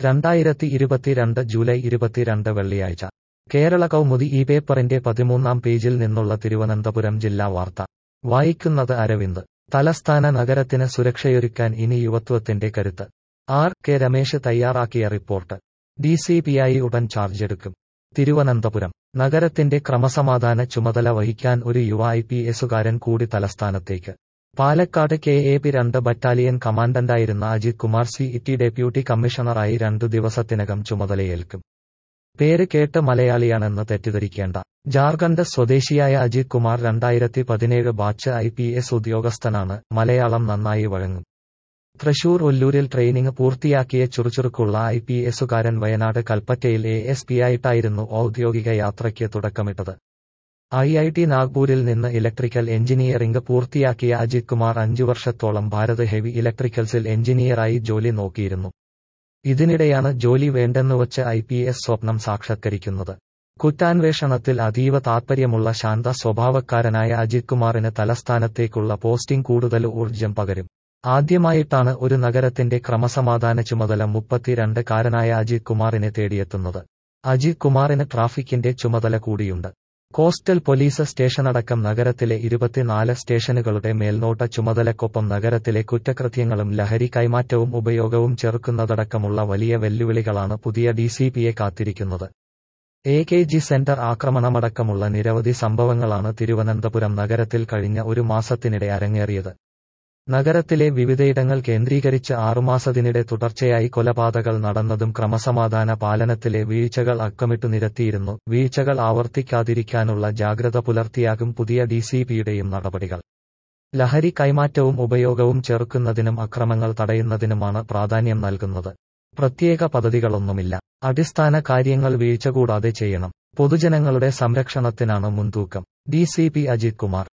രണ്ടായിരത്തി ഇരുപത്തിരണ്ട് ജൂലൈ ഇരുപത്തിരണ്ട് വെള്ളിയാഴ്ച കേരള കൗമുദി ഈ പേപ്പറിന്റെ പതിമൂന്നാം പേജിൽ നിന്നുള്ള തിരുവനന്തപുരം ജില്ലാ വാർത്ത വായിക്കുന്നത് അരവിന്ദ് തലസ്ഥാന നഗരത്തിന് സുരക്ഷയൊരുക്കാൻ ഇനി യുവത്വത്തിന്റെ കരുത്ത് ആർ കെ രമേശ് തയ്യാറാക്കിയ റിപ്പോർട്ട് ഡി സി പിയായി ഉടൻ ചാർജെടുക്കും തിരുവനന്തപുരം നഗരത്തിന്റെ ക്രമസമാധാന ചുമതല വഹിക്കാൻ ഒരു യുവ ഐ പി എസുകാരൻ കൂടി തലസ്ഥാനത്തേക്ക് പാലക്കാട് കെ എ പി രണ്ട് ബറ്റാലിയൻ കമാൻഡന്റായിരുന്ന Ajith Kumar city deputy കമ്മീഷണറായി രണ്ടു ദിവസത്തിനകം ചുമതലയേൽക്കും പേര് കേട്ട് മലയാളിയാണെന്ന് തെറ്റിദ്ധരിക്കേണ്ട ജാർഖണ്ഡ് സ്വദേശിയായ അജിത് കുമാർ രണ്ടായിരത്തി പതിനേഴ് ബാച്ച് ഐ പി എസ് ഉദ്യോഗസ്ഥനാണ് മലയാളം നന്നായി വഴങ്ങും തൃശൂർ ഒല്ലൂരിൽ ട്രെയിനിങ് പൂർത്തിയാക്കിയ ചുറുചുറുക്കുള്ള ഐ പി എസുകാരൻ വയനാട് കൽപ്പറ്റയിൽ എ എസ് പി ആയിട്ടായിരുന്നു ഔദ്യോഗിക യാത്രയ്ക്ക് തുടക്കമിട്ടത് ഐ ഐ ടി നാഗ്പൂരിൽ നിന്ന് ഇലക്ട്രിക്കൽ എഞ്ചിനീയറിംഗ് പൂർത്തിയാക്കിയ അജിത് കുമാർ അഞ്ചു വർഷത്തോളം ഭാരത് ഹെവി ഇലക്ട്രിക്കൽസിൽ എഞ്ചിനീയറായി ജോലി നോക്കിയിരുന്നു ഇതിനിടെയാണ് ജോലി വേണ്ടെന്നുവച്ച് ഐ പി എസ് സ്വപ്നം സാക്ഷാത്കരിക്കുന്നത് കുറ്റാന്വേഷണത്തിൽ അതീവ താൽപ്പര്യമുള്ള ശാന്ത സ്വഭാവക്കാരനായ അജിത് കുമാറിന് തലസ്ഥാനത്തേക്കുള്ള പോസ്റ്റിംഗ് കൂടുതൽ ഊർജ്ജം പകരും ആദ്യമായിട്ടാണ് ഒരു നഗരത്തിന്റെ ക്രമസമാധാന ചുമതല മുപ്പത്തിരണ്ട് കാരനായ അജിത് കുമാറിനെ തേടിയെത്തുന്നത് അജിത് കുമാറിന് ട്രാഫിക്കിന്റെ ചുമതല കൂടിയുണ്ട് കോസ്റ്റൽ പോലീസ് സ്റ്റേഷനടക്കം നഗരത്തിലെ ഇരുപത്തിനാല് സ്റ്റേഷനുകളുടെ മേൽനോട്ട ചുമതലക്കൊപ്പം നഗരത്തിലെ കുറ്റകൃത്യങ്ങളും ലഹരി കൈമാറ്റവും ഉപയോഗവും ചെറുക്കുന്നതടക്കമുള്ള വലിയ വെല്ലുവിളികളാണ് പുതിയ ഡിസിപിയെ കാത്തിരിക്കുന്നത് എ കെ ജി സെന്റർ ആക്രമണമടക്കമുള്ള നിരവധി സംഭവങ്ങളാണ് തിരുവനന്തപുരം നഗരത്തിൽ കഴിഞ്ഞ ഒരു മാസത്തിനിടെ അരങ്ങേറിയത് നഗരത്തിലെ വിവിധയിടങ്ങൾ കേന്ദ്രീകരിച്ച് ആറുമാസത്തിനിടെ തുടർച്ചയായി കൊലപാതകൾ നടന്നതും ക്രമസമാധാന പാലനത്തിലെ വീഴ്ചകൾ അക്കമിട്ടു നിരത്തിയിരുന്നു വീഴ്ചകൾ ആവർത്തിക്കാതിരിക്കാനുള്ള ജാഗ്രത പുലർത്തിയാകും പുതിയ ഡിസിപിയുടെയും നടപടികൾ ലഹരി കൈമാറ്റവും ഉപയോഗവും ചെറുക്കുന്നതിനും അക്രമങ്ങൾ തടയുന്നതിനുമാണ് പ്രാധാന്യം നൽകുന്നത് പ്രത്യേക പദ്ധതികളൊന്നുമില്ല അടിസ്ഥാന കാര്യങ്ങൾ വീഴ്ച കൂടാതെ ചെയ്യണം പൊതുജനങ്ങളുടെ സംരക്ഷണത്തിനാണ് മുൻതൂക്കം ഡിസിപി അജിത് കുമാർ